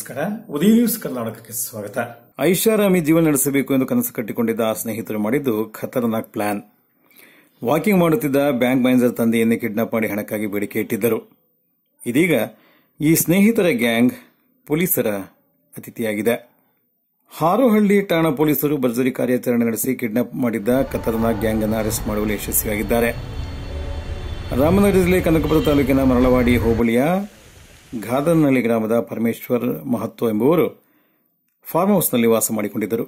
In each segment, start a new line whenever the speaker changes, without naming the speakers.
ನಮಸ್ಕಾರ ಉದಯ ನ್ಯೂಸ್ ಕರ್ನಾಟಕಕ್ಕೆ ಸ್ವಾಗತ
ಐಷಾರಾಮಿ ಜೀವನ ನಡೆಸಬೇಕು ಎಂದು ಕನಸು ಕಟ್ಟಿಕೊಂಡಿದ್ದ ಆ ಸ್ನೇಹಿತರು ಮಾಡಿದ್ದು ಖತರ್ನಾಕ್ ಪ್ಲಾನ್ ವಾಕಿಂಗ್ ಮಾಡುತ್ತಿದ್ದ ಬ್ಯಾಂಕ್ ಮ್ಯಾನೇಜರ್ ತಂದೆಯನ್ನೇ ಕಿಡ್ನಾಪ್ ಮಾಡಿ ಹಣಕ್ಕಾಗಿ ಬೇಡಿಕೆ ಇಟ್ಟಿದ್ದರು ಇದೀಗ ಈ ಸ್ನೇಹಿತರ ಗ್ಯಾಂಗ್ ಪೊಲೀಸರ ಅತಿಥಿಯಾಗಿದೆ ಹಾರೋಹಳ್ಳಿ ಠಾಣಾ ಪೊಲೀಸರು ಭರ್ಜರಿ ಕಾರ್ಯಾಚರಣೆ ನಡೆಸಿ ಕಿಡ್ನಾಪ್ ಮಾಡಿದ್ದ ಖತರ್ನಾಕ್ ಗ್ಯಾಂಗ್ ಅನ್ನು ಅರೆಸ್ಟ್ ಮಾಡುವಲ್ಲಿ ಯಶಸ್ವಿಯಾಗಿದ್ದಾರೆ ರಾಮನಗರ ಜಿಲ್ಲೆ ಕನಕಪುರ ತಾಲೂಕಿನ ಮರಳವಾಡಿ ಹೋಬಳಿಯ ಘಾದನಹಳ್ಳಿ ಗ್ರಾಮದ ಪರಮೇಶ್ವರ್ ಮಹತ್ವ ಎಂಬುವರು ಫಾರ್ಮ್ ಹೌಸ್ನಲ್ಲಿ ವಾಸ ಮಾಡಿಕೊಂಡಿದ್ದರು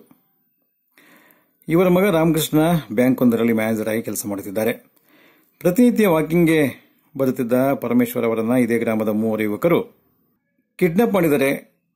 ಇವರ ಮಗ ರಾಮಕೃಷ್ಣ ಬ್ಯಾಂಕ್ ಒಂದರಲ್ಲಿ ಮ್ಯಾನೇಜರ್ ಆಗಿ ಕೆಲಸ ಮಾಡುತ್ತಿದ್ದಾರೆ ಪ್ರತಿನಿತ್ಯ ವಾಕಿಂಗ್ಗೆ ಬರುತ್ತಿದ್ದ ಪರಮೇಶ್ವರ್ ಅವರನ್ನ ಇದೇ ಗ್ರಾಮದ ಮೂವರು ಯುವಕರು ಕಿಡ್ನಾಪ್ ಮಾಡಿದರೆ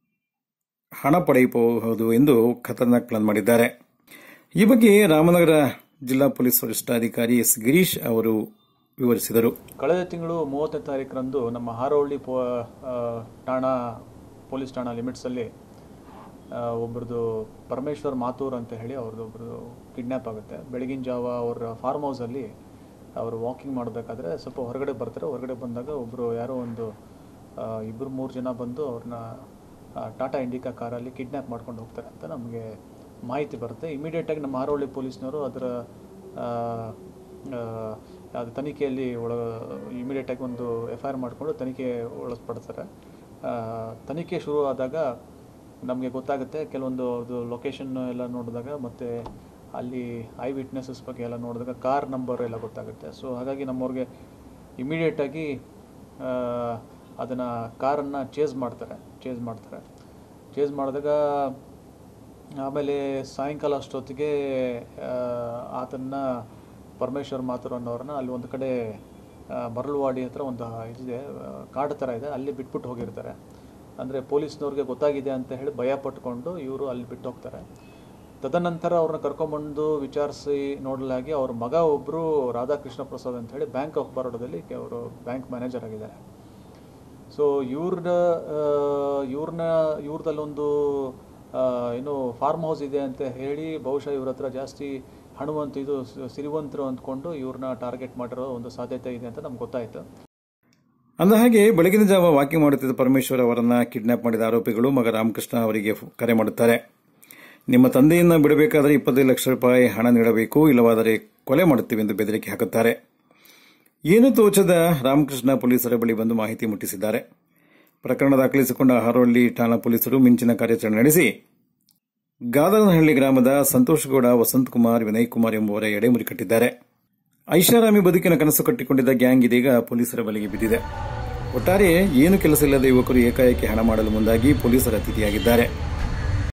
ಹಣ ಪಡೆಯಬಹುದು ಎಂದು ಖತರ್ನಾಕ್ ಪ್ಲಾನ್ ಮಾಡಿದ್ದಾರೆ ಈ ಬಗ್ಗೆ ರಾಮನಗರ ಜಿಲ್ಲಾ ಪೊಲೀಸ್ ವರಿಷ್ಠಾಧಿಕಾರಿ ಎಸ್ ಗಿರೀಶ್ ಅವರು ವಿವರಿಸಿದರು
ಕಳೆದ ತಿಂಗಳು ಮೂವತ್ತನೇ ತಾರೀಕರಂದು ನಮ್ಮ ಹಾರೋಹಳ್ಳಿ ಪೋ ಆ, ಠಾಣಾ ಪೊಲೀಸ್ ಠಾಣಾ ಲಿಮಿಟ್ಸಲ್ಲಿ ಆ, ಒಬ್ರದ್ದು ಪರಮೇಶ್ವರ್ ಮಾತೂರ್ ಅಂತ ಹೇಳಿ ಅವ್ರದ್ದು ಒಬ್ರದ್ದು ಕಿಡ್ನ್ಯಾಪ್ ಆಗುತ್ತೆ ಬೆಳಗಿನ ಜಾವ ಅವರ ಫಾರ್ಮ್ ಹೌಸಲ್ಲಿ ಅವರು ವಾಕಿಂಗ್ ಮಾಡಬೇಕಾದ್ರೆ ಸ್ವಲ್ಪ ಹೊರಗಡೆ ಬರ್ತಾರೆ ಹೊರಗಡೆ ಬಂದಾಗ ಒಬ್ಬರು ಯಾರೋ ಒಂದು ಆ, ಇಬ್ಬರು ಮೂರು ಜನ ಬಂದು ಅವ್ರನ್ನ ಟಾಟಾ ಇಂಡಿಕಾ ಕಾರಲ್ಲಿ ಕಿಡ್ನ್ಯಾಪ್ ಮಾಡ್ಕೊಂಡು ಹೋಗ್ತಾರೆ ಅಂತ ನಮಗೆ ಮಾಹಿತಿ ಬರುತ್ತೆ ಇಮಿಡಿಯೇಟಾಗಿ ನಮ್ಮ ಹಾರೋಹಳ್ಳಿ ಪೊಲೀಸ್ನವರು ಅದರ ಆ, ಆ, ಅದು ತನಿಖೆಯಲ್ಲಿ ಒಳ ಇಮಿಡಿಯೇಟಾಗಿ ಒಂದು ಎಫ್ ಐ ಆರ್ ಮಾಡಿಕೊಂಡು ತನಿಖೆ ಒಳಪಡ್ತಾರೆ ಆ, ತನಿಖೆ ಶುರು ಆದಾಗ ನಮಗೆ ಗೊತ್ತಾಗುತ್ತೆ ಕೆಲವೊಂದು ಅದು ಲೊಕೇಶನ್ ಎಲ್ಲ ನೋಡಿದಾಗ ಮತ್ತು ಅಲ್ಲಿ ಐ ವಿಟ್ನೆಸಸ್ ಬಗ್ಗೆ ಎಲ್ಲ ನೋಡಿದಾಗ ಕಾರ್ ನಂಬರ್ ಎಲ್ಲ ಗೊತ್ತಾಗುತ್ತೆ ಸೊ ಹಾಗಾಗಿ ನಮ್ಮವ್ರಿಗೆ ಇಮಿಡಿಯೇಟಾಗಿ ಅದನ್ನು ಕಾರನ್ನು ಚೇಸ್ ಮಾಡ್ತಾರೆ ಚೇಸ್ ಮಾಡ್ತಾರೆ ಚೇಸ್ ಮಾಡಿದಾಗ ಆಮೇಲೆ ಸಾಯಂಕಾಲ ಅಷ್ಟೊತ್ತಿಗೆ ಆ, ಆತನ್ನ ಪರಮೇಶ್ವರ್ ಮಾತುರ್ ಅನ್ನೋರನ್ನ ಅಲ್ಲಿ ಒಂದು ಕಡೆ ಆ, ಮರಳುವಾಡಿ ಹತ್ರ ಒಂದು ಇದಿದೆ ಆ, ಕಾಡು ಥರ ಇದೆ ಅಲ್ಲಿ ಬಿಟ್ಬಿಟ್ಟು ಹೋಗಿರ್ತಾರೆ ಅಂದರೆ ಪೊಲೀಸ್ನವ್ರಿಗೆ ಗೊತ್ತಾಗಿದೆ ಅಂತ ಹೇಳಿ ಭಯ ಪಟ್ಕೊಂಡು ಇವರು ಅಲ್ಲಿ ಬಿಟ್ಟು ಹೋಗ್ತಾರೆ ತದನಂತರ ಅವ್ರನ್ನ ಕರ್ಕೊಂಬಂದು ವಿಚಾರಿಸಿ ನೋಡಲಾಗಿ ಅವ್ರ ಮಗ ಒಬ್ಬರು ರಾಧಾಕೃಷ್ಣ ಪ್ರಸಾದ್ ಅಂತ ಹೇಳಿ ಬ್ಯಾಂಕ್ ಆಫ್ ಬರೋಡದಲ್ಲಿ ಅವರು ಬ್ಯಾಂಕ್ ಮ್ಯಾನೇಜರ್ ಆಗಿದ್ದಾರೆ ಸೊ ಇವ್ರನ್ನ ಇವ್ರನ್ನ ಇವ್ರದಲ್ಲೊಂದು ಆ, ಏನು ಫಾರ್ಮ್ ಹೌಸ್ ಇದೆ ಅಂತ ಹೇಳಿ ಬಹುಶಃ ಇವ್ರ ಹತ್ರ ಜಾಸ್ತಿ ಹಣವಂತ ಇದು ಸ- ಸಿರಿವಂತರು ಅಂದ್ಕೊಂಡು ಇವ್ರನ್ನ ಟಾರ್ಗೆಟ್ ಮಾಡಿರೋ ಒಂದು ಸಾಧ್ಯತೆ ಇದೆ ಅಂತ ನಮ್ಗೆ ಗೊತ್ತಾಯಿತು
ಅಂದ ಹಾಗೆ ಬೆಳಗಿನ ಜಾವ ವಾಕಿಂಗ್ ಮಾಡುತ್ತಿದ್ದ ಪರಮೇಶ್ವರ್ ಅವರನ್ನ ಕಿಡ್ನಾಪ್ ಮಾಡಿದ ಆರೋಪಿಗಳು ಮಗ ರಾಮಕೃಷ್ಣ ಅವರಿಗೆ ಫ್- ಕರೆ ಮಾಡುತ್ತಾರೆ ನಿಮ್ಮ ತಂದೆಯನ್ನ ಬಿಡಬೇಕಾದರೆ ಇಪ್ಪತ್ತೈದು ಲಕ್ಷ ರೂಪಾಯಿ ಹಣ ನೀಡಬೇಕು ಇಲ್ಲವಾದರೆ ಕೊಲೆ ಮಾಡುತ್ತೀವಿ ಎಂದು ಬೆದರಿಕೆ ಹಾಕುತ್ತಾರೆ ಏನು ತೋಚದ ರಾಮಕೃಷ್ಣ ಪೊಲೀಸರ ಬಳಿ ಬಂದು ಮಾಹಿತಿ ಮುಟ್ಟಿಸಿದ್ದಾರೆ ಪ್ರಕರಣ ದಾಖಲಿಸಿಕೊಂಡ ಹಾರೋಹಳ್ಳಿ ಠಾಣಾ ಪೊಲೀಸರು ಮಿಂಚಿನ ಕಾರ್ಯಾಚರಣೆ ನಡೆಸಿ ಗಾದನಹಳ್ಳಿ ಗ್ರಾಮದ ಸಂತೋಷಗೌಡ ವಸಂತ್ ಕುಮಾರ್ ವಿನಯ್ ಕುಮಾರ್ ಎಂಬುವರ ಎಡೆಮುರಿ ಕಟ್ಟಿದ್ದಾರೆ ಐಷಾರಾಮಿ ಬದುಕಿನ ಕನಸು ಕಟ್ಟಿಕೊಂಡಿದ್ದ ಗ್ಯಾಂಗ್ ಇದೀಗ ಪೊಲೀಸರ ಬಲೆಗೆ ಬಿದ್ದಿದೆ ಒಟ್ಟಾರೆ ಏನು ಕೆಲಸ ಇಲ್ಲದ ಯುವಕರು ಏಕಾಏಕಿ ಹಣ ಮಾಡಲು ಮುಂದಾಗಿ ಪೊಲೀಸರ ಅತಿಥಿಯಾಗಿದ್ದಾರೆ